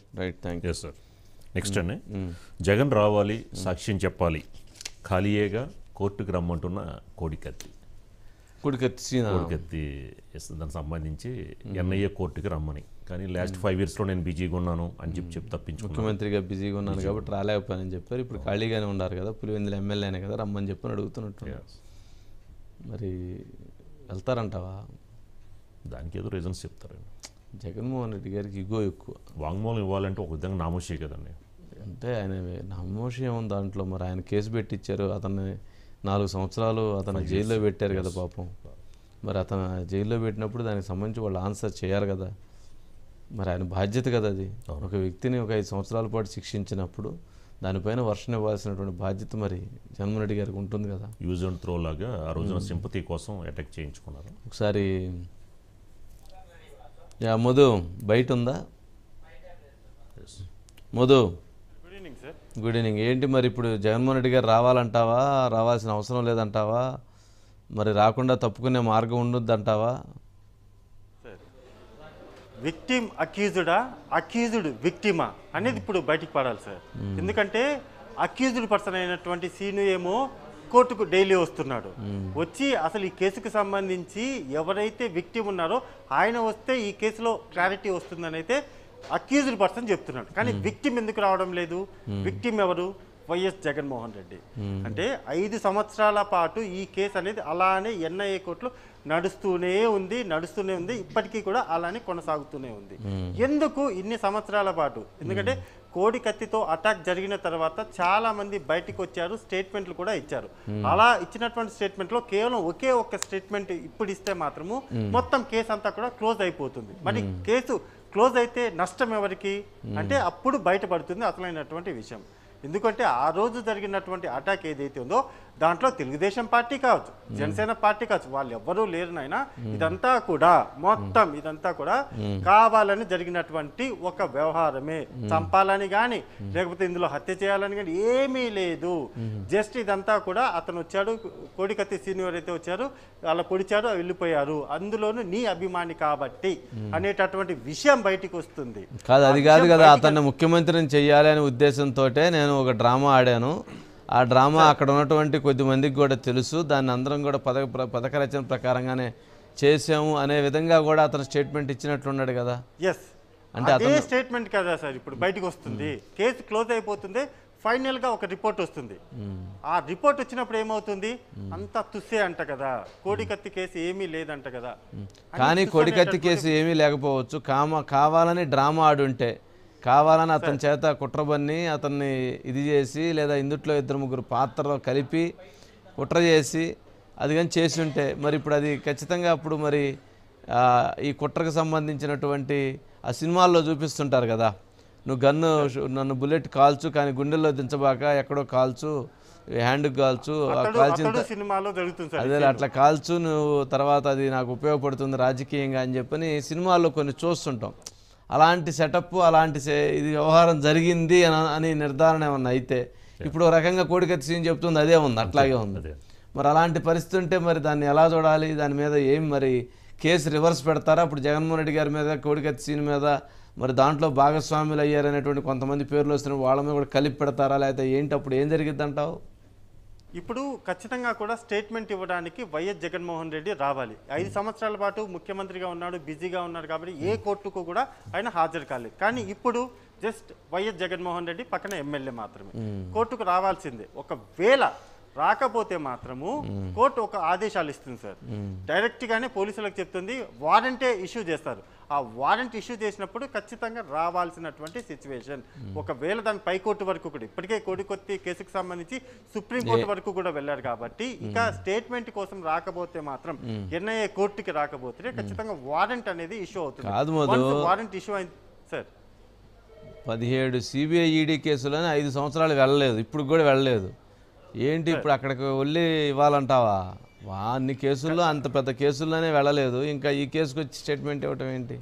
Right thank you yes sir next అండి జగన్ రావాలి సాక్ష్యం చెప్పాలి ఖాళీయేగా కోర్టుకు రమ్మంటున్న కోడికత్తి కుడికత్తి సీనా కోడికత్తి ఎస్ దానికి సంబంధించి ఎన్ఐఏ కోర్టుకి రమ్మని కానీ లాస్ట్ ఫైవ్ ఇయర్స్లో నేను బిజీగా ఉన్నాను అని చెప్పి చెప్పి తప్పించుకున్నాను ముఖ్యమంత్రిగా బిజీగా ఉన్నాను కాబట్టి రాలేకపోయానని చెప్పారు ఇప్పుడు ఖాళీగానే ఉన్నారు కదా పులివెందుల ఎమ్మెల్యేనే కదా రమ్మని చెప్పని అడుగుతున్నట్టు Yes. మరి వెళ్తారంటావా దానికి ఏదో రీజన్స్ చెప్తారండి జగన్మోహన్ రెడ్డి గారికి ఇగో ఎక్కువ వాంగ్మూలం ఇవ్వాలంటే ఒక విధంగా నామోషే కదండి అంటే ఆయన నమ్మోషం ఏముంది దాంట్లో మరి ఆయన కేసు పెట్టించారు అతన్ని నాలుగు సంవత్సరాలు అతను జైల్లో పెట్టారు కదా పాపం మరి అతను జైల్లో పెట్టినప్పుడు దానికి సంబంధించి వాళ్ళు ఆన్సర్ చేయాలి కదా మరి ఆయన బాధ్యత కదా అది ఒక వ్యక్తిని ఒక ఐదు సంవత్సరాల పాటు శిక్షించినప్పుడు దానిపైన వర్షం ఇవ్వాల్సినటువంటి బాధ్యత మరి జగన్మోహన్ రెడ్డి గారికి ఉంటుంది కదా యూజ్ అండ్ త్రో లాగా ఆ రోజున సింపతి కోసం అటాక్ చేయించుకున్నారు ఒకసారి యా మధు బయట ఉందా Yes. Madhu good evening sir good evening ఏంటి మరి ఇప్పుడు జగన్మోహన్ రెడ్డి గారు రావాలంటావా రావాల్సిన అవసరం లేదంటావా మరి రాకుండా తప్పుకునే మార్గం ఉండొద్దు అంటావా సార్ విక్టిమ్ అక్యూజుడా అక్యూజుడ్ విక్టిమా అనేది ఇప్పుడు బయటికి పడాలి సార్ ఎందుకంటే అక్యూజుడ్ పర్సన్ అయినటువంటి సీను ఏమో కోర్టుకు డైలీ వస్తున్నాడు వచ్చి అసలు ఈ కేసుకు సంబంధించి ఎవరైతే విక్టిమ్ ఉన్నారో ఆయన వస్తే ఈ కేసులో క్లారిటీ వస్తుందని అయితే అక్యూజ్డ్ పర్సన్ చెప్తున్నాడు కానీ విక్టిమ్ ఎందుకు రావడం లేదు విక్టిమ్ ఎవరు వైఎస్ జగన్మోహన్ రెడ్డి అంటే ఐదు సంవత్సరాల పాటు ఈ కేసు అనేది అలానే ఎన్ఐఏ కోర్టులో నడుస్తూనే ఉంది నడుస్తూనే ఉంది ఇప్పటికీ కూడా అలానే కొనసాగుతూనే ఉంది ఎందుకు ఇన్ని సంవత్సరాల పాటు ఎందుకంటే కోడి కత్తితో అటాక్ జరిగిన తర్వాత చాలా మంది బయటికి వచ్చారు స్టేట్మెంట్లు కూడా ఇచ్చారు అలా ఇచ్చినటువంటి స్టేట్మెంట్ లో కేవలం ఒకే ఒక్క స్టేట్మెంట్ ఇప్పుడు ఇస్తే మాత్రము మొత్తం కేసు అంతా కూడా క్లోజ్ అయిపోతుంది మరి కేసు క్లోజ్ అయితే నష్టం ఎవరికి అంటే అప్పుడు బయటపడుతుంది అసలైనటువంటి విషయం ఎందుకంటే ఆ రోజు జరిగినటువంటి అటాక్ ఏదైతే ఉందో దాంట్లో తెలుగుదేశం పార్టీ కావచ్చు జనసేన పార్టీ కావచ్చు వాళ్ళు ఎవ్వరూ లేరు నాయన ఇదంతా కూడా మొత్తం ఇదంతా కూడా కావాలని జరిగినటువంటి ఒక వ్యవహారమే చంపాలని కానీ లేకపోతే ఇందులో హత్య చేయాలని కానీ ఏమీ లేదు జస్ట్ ఇదంతా కూడా అతను వచ్చాడు కోడికత్తి సీనియర్ అయితే వచ్చారు అలా పొడిచారు వెళ్ళిపోయారు అందులోనూ నీ అభిమాని కాబట్టి అనేటటువంటి విషయం బయటికి వస్తుంది కాదు అది కాదు కదా అతన్ని ముఖ్యమంత్రిని చెయ్యాలి అనే ఉద్దేశంతో నేను ఒక డ్రామా ఆడాను ఆ డ్రామా అక్కడ ఉన్నటువంటి కొద్ది మందికి కూడా తెలుసు దాన్ని అందరం కూడా పథక ప్ర- పథక రచన ప్రకారంగానే చేసాము అనే విధంగా కూడా అతను స్టేట్మెంట్ ఇచ్చినట్లున్నాడు కదా ఎస్ అంటే అదే స్టేట్మెంట్ కదా సార్ ఇప్పుడు బయటకు వస్తుంది కేసు క్లోజ్ అయిపోతుంది ఫైనల్ గా ఒక రిపోర్ట్ వస్తుంది ఆ రిపోర్ట్ వచ్చినప్పుడు ఏమవుతుంది అంతా తుస్సే అంట కదా కోడికత్తి కేసు ఏమీ లేదంట కదా అని కానీ తుస్సు కొడికత్తి అనేటటువంటి- కేసు ఏమీ లేకపోవచ్చు కామ కావాలని డ్రామా ఆడుంటే కావాలని అతని చేత కుట్రబన్ని అతన్ని ఇది చేసి లేదా ఇందుట్లో ఇద్దరు ముగ్గురు పాత్రలో కలిపి కుట్ర చేసి అది కానీ చేసి ఉంటే మరి ఇప్పుడు అది ఖచ్చితంగా అప్పుడు మరి ఆ, ఈ కుట్రకు సంబంధించినటువంటి ఆ సినిమాల్లో చూపిస్తుంటారు కదా నువ్వు గన్ను షు- నన్ను బుల్లెట్ కాల్చు కానీ గుండెల్లో దించబాక ఎక్కడో కాల్చు హ్యాండ్కి కాల్చు ఆ అతడు కాల్చిన అతడు సినిమాలో జరుగుతుంది సార్ అదే అట్లా కాల్చు నువ్వు తర్వాత అది నాకు ఉపయోగపడుతుంది రాజకీయంగా అని చెప్పని సినిమాల్లో కొన్ని చూస్తుంటాం అలాంటి సెటప్ అలాంటి సే- ఇది వ్యవహారం జరిగింది అని అని నిర్ధారణ ఏమన్నా అయితే ఇప్పుడు ఒక రకంగా కోడికత్తి సీన్ చెప్తుంది అదే ఉంది అట్లాగే ఉంది అదే. మరి అలాంటి పరిస్థితి ఉంటే మరి దాన్ని ఎలా చూడాలి దాని మీద ఏం మరి కేసు రివర్స్ పెడతారా ఇప్పుడు జగన్మోహన్ రెడ్డి గారి మీద కోడికత్తి సీన్ మీద మరి దాంట్లో భాగస్వాములు అయ్యారనేటువంటి కొంతమంది పేర్లు వస్తున్న వాళ్ళ మీద కూడా కలిపి పెడతారా లేకపోతే ఏంటి అప్పుడు ఏం జరిగిద్ది అంటావు ఇప్పుడు ఖచ్చితంగా కూడా స్టేట్మెంట్ ఇవ్వడానికి వైఎస్ జగన్మోహన్ రెడ్డి రావాలి ఐదు సంవత్సరాల పాటు ముఖ్యమంత్రిగా ఉన్నాడు బిజీగా ఉన్నాడు కాబట్టి ఏ కోర్టుకు కూడా ఆయన హాజరు కాలేదు కానీ ఇప్పుడు జస్ట్ వైఎస్ జగన్మోహన్ రెడ్డి పక్కన ఎమ్మెల్యే మాత్రమే కోర్టుకు రావాల్సిందే ఒకవేళ రాకపోతే మాత్రము కోర్టు ఒక ఆదేశాలు ఇస్తుంది సార్ డైరెక్ట్ గానే పోలీసులకు చెప్తుంది వారెంటే ఇష్యూ చేస్తారు ఆ వారెంట్ ఇష్యూ చేసినప్పుడు ఖచ్చితంగా రావాల్సినటువంటి సిచ్యువేషన్ ఒకవేళ దాని పైకోర్టు వరకు కూడా ఇప్పటికే కోడికొత్తి కేసుకు సంబంధించి సుప్రీంకోర్టు వరకు కూడా వెళ్ళారు కాబట్టి ఇక స్టేట్మెంట్ కోసం రాకపోతే మాత్రం ఎన్ఐఏ కోర్టుకి రాకపోతే ఖచ్చితంగా వారెంట్ అనేది ఇష్యూ అవుతుంది కాదు మధు. వారెంట్ ఇష్యూ అయింది సార్ పదిహేడు సిబిఐ ఈడీ కేసులని ఐదు సంవత్సరాలు వెళ్ళలేదు ఇప్పుడు కూడా వెళ్ళలేదు ఏంటి ఇప్పుడు అక్కడికి వెళ్ళి ఇవ్వాలంటావా వా అన్ని కేసుల్లో అంత పెద్ద కేసుల్లోనే వెళ్ళలేదు ఇంకా ఈ కేసుకు వచ్చి స్టేట్మెంట్ ఇవ్వటం ఏంటి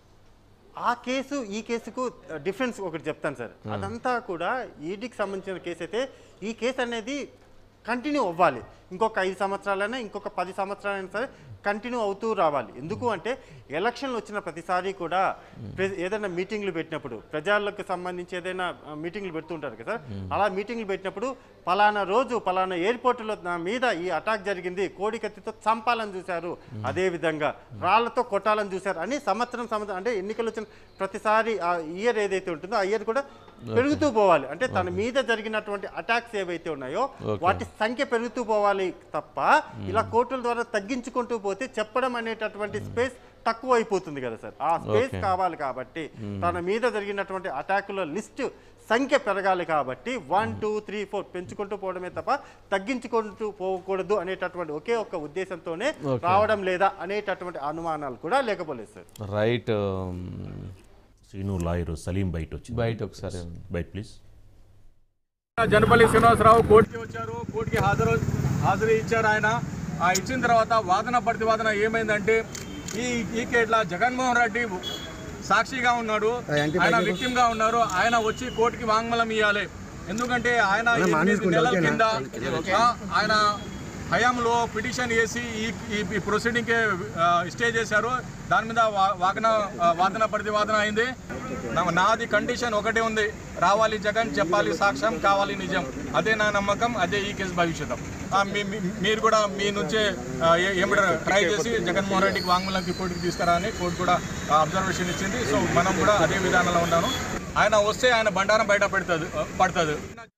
ఆ కేసు ఈ కేసుకు డిఫరెన్స్ ఒకటి చెప్తాను సార్ అదంతా కూడా ఈడీకి సంబంధించిన కేసు అయితే ఈ కేసు అనేది కంటిన్యూ అవ్వాలి ఇంకొక ఐదు సంవత్సరాలైనా ఇంకొక పది సంవత్సరాలైనా సరే కంటిన్యూ అవుతూ రావాలి ఎందుకు అంటే ఎలక్షన్లు వచ్చిన ప్రతిసారి కూడా ప్రె- ఏదైనా మీటింగ్లు పెట్టినప్పుడు ప్రజలకు సంబంధించి ఏదైనా ఆ, మీటింగ్లు పెడుతుంటారు కదా అలా మీటింగ్లు పెట్టినప్పుడు పలానా రోజు పలానా ఎయిర్పోర్టులో నా మీద ఈ అటాక్ జరిగింది కోడి కత్తితో చంపాలని చూశారు అదే విధంగా రాళ్లతో కొట్టాలని చూశారు అని సంవత్సరం సంవత్సరం అంటే ఎన్నికలు వచ్చిన ప్రతిసారి ఆ ఇయర్ ఏదైతే ఉంటుందో ఆ ఇయర్ కూడా పెరుగుతూ పోవాలి అంటే తన మీద జరిగినటువంటి అటాక్స్ ఏవైతే ఉన్నాయో వాటి సంఖ్య పెరుగుతూ పోవాలి తప్ప ఇలా కోర్టుల ద్వారా తగ్గించుకుంటూ పోతే చెప్పడం అనేటటువంటి స్పేస్ తక్కువ అయిపోతుంది కదా సార్ ఆ స్పేస్ కావాలి కాబట్టి తన మీద జరిగినటువంటి అటాకుల లిస్ట్ సంఖ్య పెరగాలి కాబట్టి వన్ టూ త్రీ ఫోర్ పెంచుకుంటూ పోవడమే తప్ప తగ్గించుకుంటూ పోకూడదు అనేటటువంటి ఒకే ఒక్క ఉద్దేశంతోనే రావడం లేదా అనేటటువంటి అనుమానాలు కూడా లేకపోలేదు sir right Srinu lawyer Salim బయట వచ్చింది బయట ఒకసారి బయట ప్లీజ్ జనపల్లి శ్రీనివాసరావు కోర్టుకి వచ్చారు కోర్టుకి హాజరు హాజరు ఇచ్చారు ఆయన ఆ ఇచ్చిన తర్వాత వాదన ప్రతివాదన ఏమైందంటే ఈ ఈ కేట్ల జగన్మోహన్ రెడ్డి సాక్షిగా ఉన్నాడు ఆయన విక్టిమ్ గా ఉన్నారు ఆయన వచ్చి కోర్టుకి వాంగ్మూలం ఇవ్వాలి ఎందుకంటే ఆయన ఎనిమిది నెలల కింద ఆ, ఆయన హయాంలో పిటిషన్ వేసి ఈ ఈ- ఈ ప్రొసీడింగ్కి స్టే చేశారు దాని మీద వా- వాదన ఆ, వాదన ప్రతివాదన అయింది నా- నాది కండిషన్ ఒకటే ఉంది రావాలి జగన్ చెప్పాలి సాక్ష్యం కావాలి నిజం అదే నా నమ్మకం అదే ఈ కేసు భవిష్యత్తం ఆ, మీ- మీ- మీరు కూడా మీ నుంచే ఆ, ఏ- ఏమిటారు ట్రై చేసి జగన్మోహన్ రెడ్డికి వాంగ్మూలంకి కోర్టుకి తీసుకురా అని కోర్టు కూడా అబ్జర్వేషన్ ఇచ్చింది సో మనం కూడా అదే విధానంలో ఉన్నాను ఆయన వస్తే ఆయన బండారం బయట పెడుతుంది పడుతుంది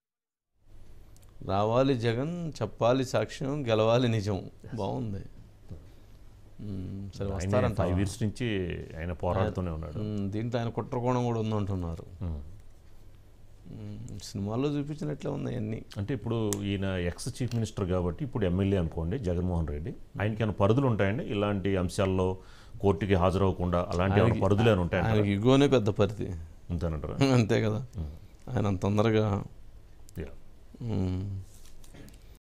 రావాలి జగన్ చెప్పాలి సాక్ష్యం గెలవాలి నిజం బాగుంది మ్మ్, సరే ఆయన వస్తారంట ఫైవ్ ఇయర్స్ నుంచి ఆయన పోరాడుతూనే ఉన్నాడు మ్మ్, దీంట్లో ఆయన కుట్రకోణం కూడా ఉందంటున్నారు మ్మ్, సినిమాల్లో చూపించినట్లే ఉన్నాయి అన్నీ అంటే ఇప్పుడు ఈయన ఎక్స్ చీఫ్ మినిస్టర్ కాబట్టి ఇప్పుడు ఎమ్మెల్యే అనుకోండి జగన్మోహన్ రెడ్డి ఆయనకి ఏమైనా పరిధులు ఉంటాయండి ఇలాంటి అంశాల్లో కోర్టుకి హాజరవ్వకుండా అలాంటి ఏమైనా పరిధులు ఏమైనా ఉంటాయంట ఆయనకి ఇగోనే పెద్ద పరిధి అంతేనంటారా అంతే కదా ఆయన అంత తొందరగా Yeah. మ్మ్.